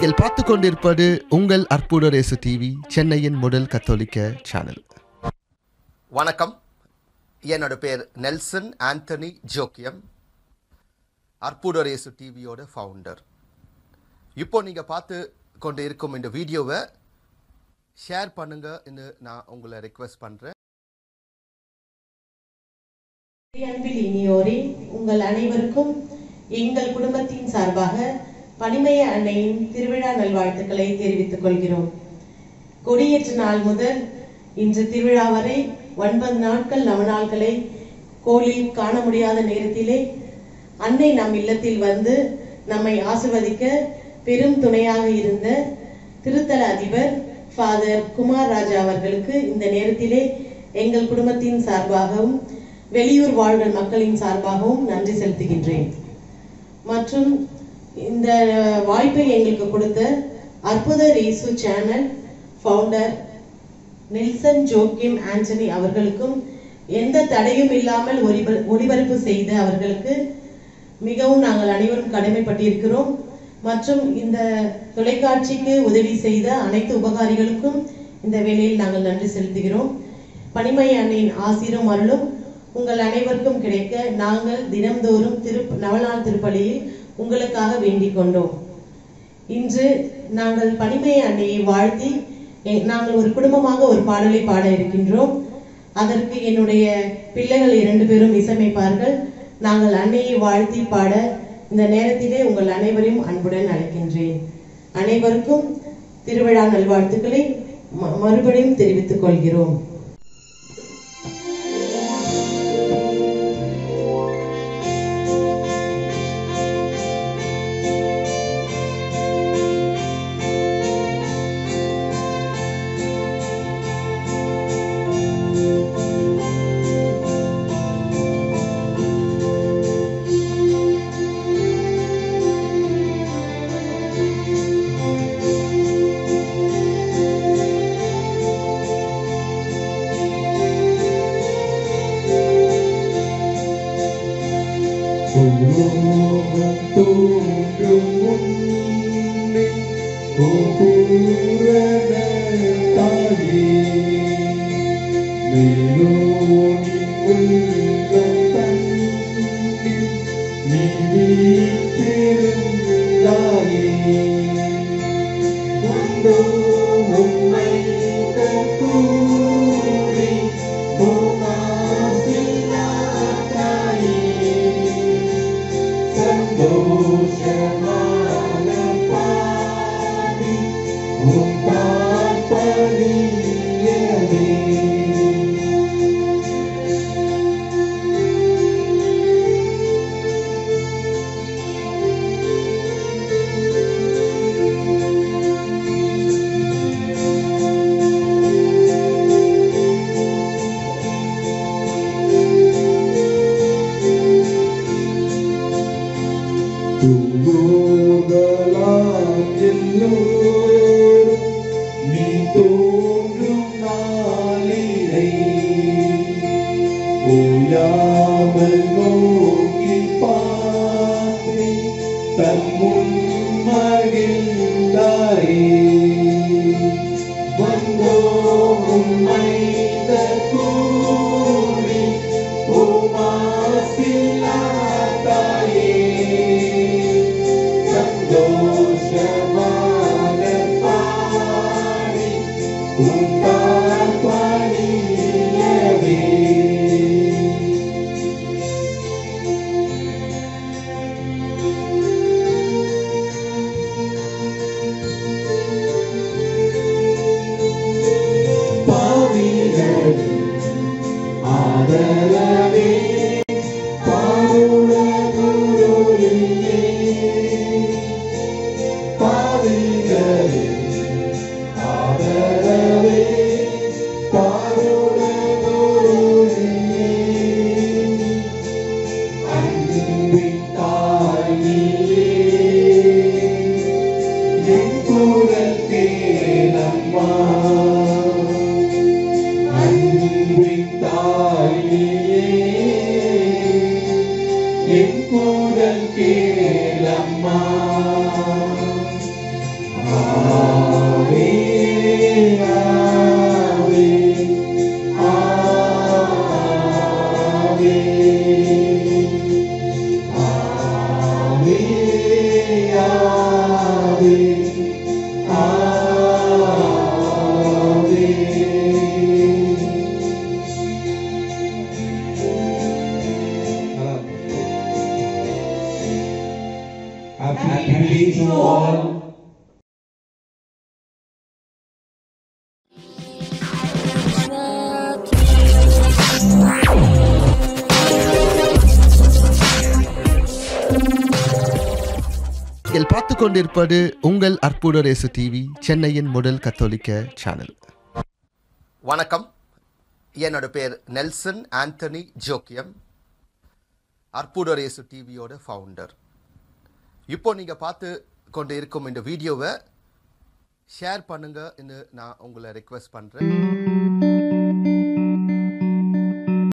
நீங்கள் பார்த்து கொண்டிருப்பது உங்கள் அற்புத ரேசு டிவி சென்னையின் முதல் கத்தோலிக்க சேனல் வணக்கம் என்னோட பேர் நெல்சன் ஆண்டனி ஜோக்கியம் அற்புதரேசு டிவியோட ஃபவுண்டர் இப்போ நீங்கள் பார்த்து கொண்டு இருக்கும் இந்த வீடியோவை ஷேர் பண்ணுங்கன்னு நான் உங்களை ரெக்வெஸ்ட் பண்ணுறேன் அன்பில் இனியோரே உங்கள் அனைவருக்கும் எங்கள் குடும்பத்தின் சார்பாக பனிமய அன்னையின் திருவிழா நல்வாழ்த்துக்களை தெரிவித்துக் கொள்கிறோம் கொடியேற்ற நாள் முதல் இன்று திருவிழா வரை ஒன்பது நாட்கள் நவநாள்களை கோயிலில் காண முடியாத நேரத்திலே அன்னை நம் இல்லத்தில் வந்து நம்மை ஆசிர்வதிக்க பெரும் துணையாக இருந்த திருத்தல அதிபர் ஃபாதர் குமார் ராஜா அவர்களுக்கு இந்த நேரத்திலே எங்கள் குடும்பத்தின் சார்பாகவும் வெளியூர் வாழ்கள் மக்களின் சார்பாகவும் நன்றி செலுத்துகின்றேன் மற்றும் இந்த வாய்ப்பை எங்களுக்கு கொடுத்த அற்புத ரேசு சேனல் ஃபவுண்டர் நெல்சன் ஜோக்கிம் ஆண்டனி அவர்களுக்கும் எந்த தடையும் இல்லாமல் ஒளிபர- ஒளிபரப்பு செய்த அவர்களுக்கு மிகவும் நாங்கள் அனைவரும் கடமைப்பட்டிருக்கிறோம் மற்றும் இந்த தொலைக்காட்சிக்கு உதவி செய்த அனைத்து உபகாரிகளுக்கும் இந்த வேளையில் நாங்கள் நன்றி செலுத்துகிறோம் பனிமய அன்னையின் ஆசிரும் அருளும் உங்கள் அனைவருக்கும் கிடைக்க நாங்கள் தினம்தோறும் திரு நவநாள் திருப்பலியில் உங்களுக்காக வேண்டிக் கொண்டோம் இன்று நாங்கள் பனிமய அன்னையை வாழ்த்தி எ- நாங்கள் ஒரு குடும்பமாக ஒரு பாடலை பாட இருக்கின்றோம் அதற்கு என்னுடைய பிள்ளைகள் இரண்டு பேரும் இசையமைப்பார்கள் நாங்கள் அன்னையை வாழ்த்தி பாட இந்த நேரத்திலே உங்கள் அனைவரையும் அன்புடன் அழைக்கின்றேன் அனைவருக்கும் திருவிழா நல்வாழ்த்துக்களை ம- மறுபடியும் தெரிவித்துக் கொள்கிறோம் உலோகம் தோன்றும் முன்னே பூரண தாயே மேலோனின் உள்ளம் தன்னில் நீ வீற்றிருந்தாயே உண்டோ உம்மை கற்பூரி தாயே சந்தோஷமான பாடி உன் பார்ப்பனியவே தூதலாம் எல்லோரும் நீ தோன்றும் நாளிலை ஓயாமல் நோக்கி பார்த்தே தன் முன் மகிழ்ந்தாயே வந்தோ உம்மை கூறி உமாசில்லாதாயே சந்தோஷமான பாடி உன் பார்ப்பனியவே நீங்கள் பார்த்து கொண்டிருப்பது உங்கள் அற்புதரேசு டிவி சென்னையின் முதல் கத்தோலிக்க சேனல் வணக்கம் என்னோட பேர் நெல்சன் ஆண்டனி ஜோக்கியம் அற்புதரேசு டிவியோட ஃபவுண்டர் இப்போ நீங்கள் பார்த்து கொண்டு இருக்கும் இந்த வீடியோவை ஷேர் பண்ணுங்க நான் உங்களை ரெக்வெஸ்ட் பண்ணுறேன்